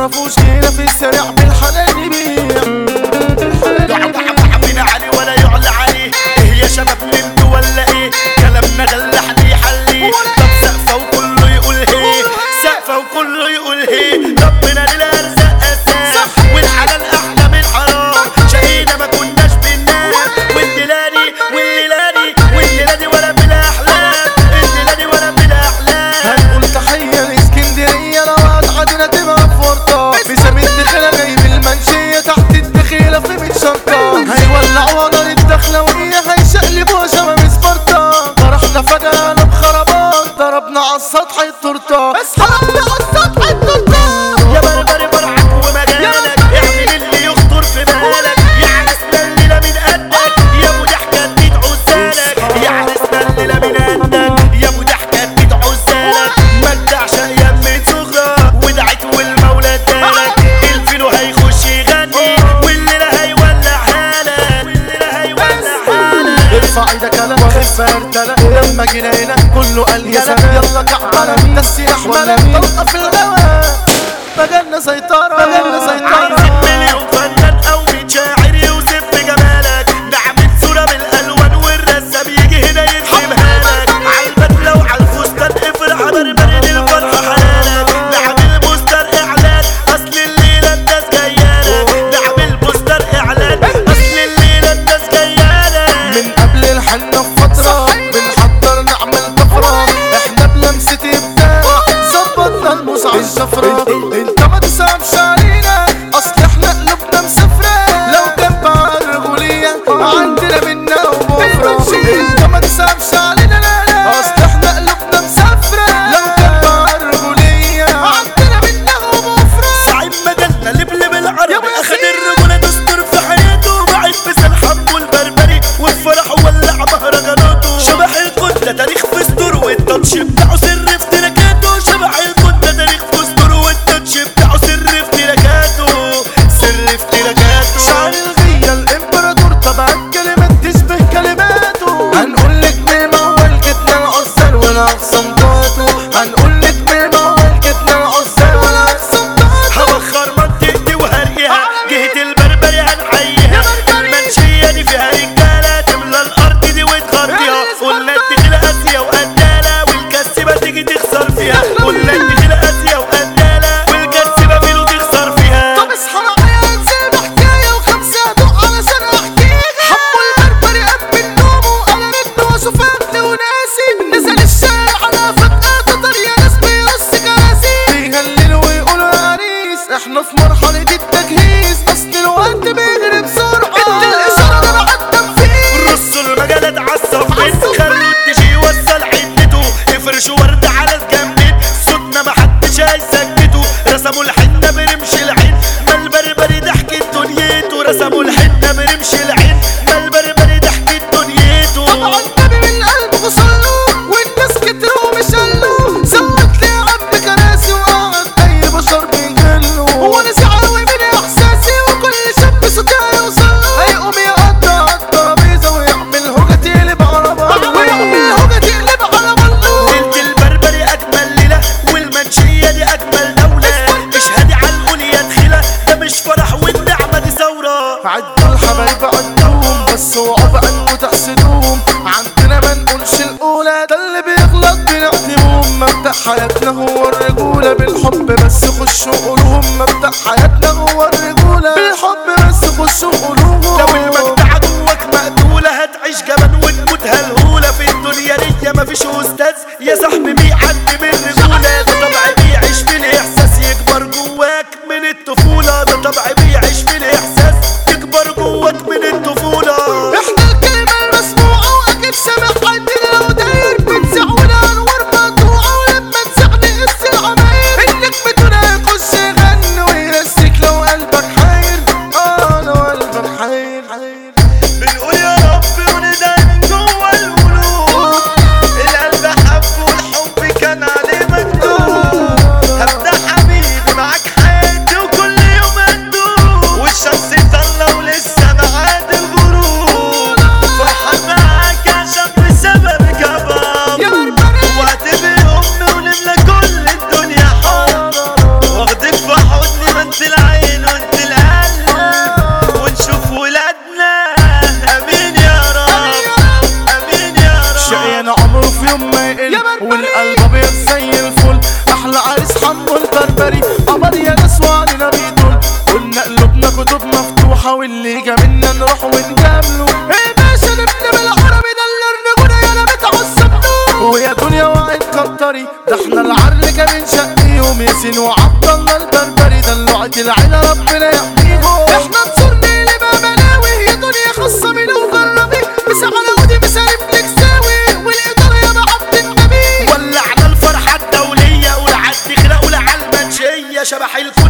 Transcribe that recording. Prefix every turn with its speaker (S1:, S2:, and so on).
S1: تعرفوش هنا في السريع بالحلال نبيع
S2: من علي ولا يعلى عليه ايه يا شباب نمتوا ولا ايه كلامنا ده اللي حد يحليه طب سقفه وكله يقول هيه سقفه وكله يقول هيه ربنا للارزاق اساس والحلال احلى من الحرام شقينا ما كناش بالناس والدلاني والليلاني والليلاني ولا بالاحلام الليلاني ولا بالاحلام
S1: هنقول تحية لاسكندرية لو هتعدينا تبقى فرطة في سمين الدخيلة جايب المنشية تحت الدخيلة في ميت شنطة هيولعوا نار الدخلوية هيشقلبوا شباب سبارتا فرحنا فجأة بخرابات ضربنا على السطح التورتة بس ضربنا على السطح التورتة
S2: يا بربري برعك ومجالك اعمل اللي يخطر في بالك يا عرسنا الليلة من قدك يا ابو ضحكة تديد عزالك يا عرسنا الليلة من قدك يا ابو ضحكة تديد عزالك ما تدعش ايام من صغرى ودعت والمولى ادالك الفيلو هيخش يغني والليلة هيولع حالك والليلة هيولع حالك
S1: ارفع ايدك انا واخف ارتلى لما جينا هنا كله قال يا سلام يلا كعبنا ده السلاح ملا طلقه في الهوا مجالنا سيطرة مجالنا
S2: عايزين
S1: سيطرة
S2: مليون فنان او ميت شاعر يوصف بجمالك نعمل صورة بالالوان والرسام يجي هنا يرسمها لك عالبدلة وعالفستان افرح بربري للفرحة حلالك نعمل بوستر اعلان اصل الليلة الناس جايالك نعمل بوستر اعلان اصل الليلة الناس جايالك
S1: من قبل الحنة بفترة بنحضر نعمل طفرة احنا بلمسة ابداع ظبطنا الموس على الشفرة انت ما تسامش علينا اصل احنا قلوبنا مسافرة لو كان بقى الرجولية عندنا منا وبكرة انت ما تسامش علينا لا لا اصل احنا قلوبنا مسافرة لو كان بقى الرجولية عندنا منا وبكرة
S2: زعيم مجالنا لبلب العرب
S1: يا أبو
S2: اخد
S1: ياسين.
S2: الرجولة دستور في حياته بعد بس الحب والبربري والفرح ولع مهرجاناته شبح الكتلة تاريخ في سطور والتاتش بتاعه سر في تراكاته شبح الكتلة تاريخ في سطور والتاتش بتاعه سر في تراكاته سر في تراكاته
S1: شعر الغية الامبراطور طبع الكلمات تشبه كلماته هنقول لك مين اول كتنا العزال ولا صمتاته هنقول لك مين اول كتنا العزال ولا صمتاته
S2: هبخر منطقتي وهريها جهة البربري هنحييها المنشية دي فيها رجالة تملى الأرض دي وتغطيها قلنا الدخل قاسية وقتالة والكسبة تيجي تخسر فيها قلنا الدخل قاسية وقتالة والكسبة فيلو تخسر فيها
S1: طب اصحى معايا انزل بحكاية وخمسة ادوق علشان احكيها حمو البربري قبل النوم وانا رجل واشوف ابني وناسي نزل الشارع على فجأة تطر يا ناس بيرص كراسي بيهللوا ويقولوا يا عريس احنا في مرحلة التجهيز اصل الوقت بيجري بسرعة ادي الاشارة ده بقدم فيه
S2: رصوا المجالات عالصفين خلوا الديجي يوصل حتته افرشوا ورد على الجنبين صوتنا محدش هيسكته رسموا الحنة برمش العين ما البربري ضحكت دنيته رسموا الحنة برمش العين ما البربري ضحكت دنيته
S1: طبعا النبي من قلبه صلوا والناس كتروا مشلوا زود لي يا عم كراسي وقعد اي بشر بيجلوا هو انا شعاوي من احساسي وكل شاب صوتي هيوصل هيقوم يقطع الترابيزه ويعمل هوجه تقلب على بعض ويعمل هوجه تقلب على بعض
S2: ليلة البربري أجمل ليلة والمنشية دي أجمل دولة اشهدي على الأولية دخيلة ده مش فرح والنعمة دي ثورة
S1: عدوا الحبايب عدوهم بس اوعوا بقى انكوا تحسدوهم عندنا ما نقولش الاولى ده اللي بيغلط بنعتبهم مبدأ حياتنا هو الرجولة بالحب بس خشوا قولوهم مبدأ حياتنا هو الرجولة بالحب بس خشوا قولوهم
S2: لو المجدعة جواك مقتولة هتعيش جبان وتموت هالهولة في الدنيا دي مفيش أستاذ يا صاحبي بيعدي من الرجولة ده طبع بيعيش في الإحساس يكبر جواك من الطفولة ده طبع بيعيش في الإحساس يكبر جواك من الطفولة
S1: احنا الكلمة المسموعة واكيد سامع حد لو داير بتزعونا انوار مقطوعة ولما تزعل قص العماير انك بدون يخش يغني ويرسك لو قلبك حاير اه لو قلبك حاير حاير
S2: بنقول يا رب وندعي من جوا القلوب القلب حب والحب كان عليه
S1: ياسين وعبد الله البربري دلوعة العيلة ربنا يحميهم احنا نصرنا لما بلاوي هي دنيا خاصة بينا وجربي بس على ودي مسالم نكساوي والإدارة يا عبد النبي
S2: ولعنا الفرحة الدولية والعد خلق والعلمنشية شبح الكل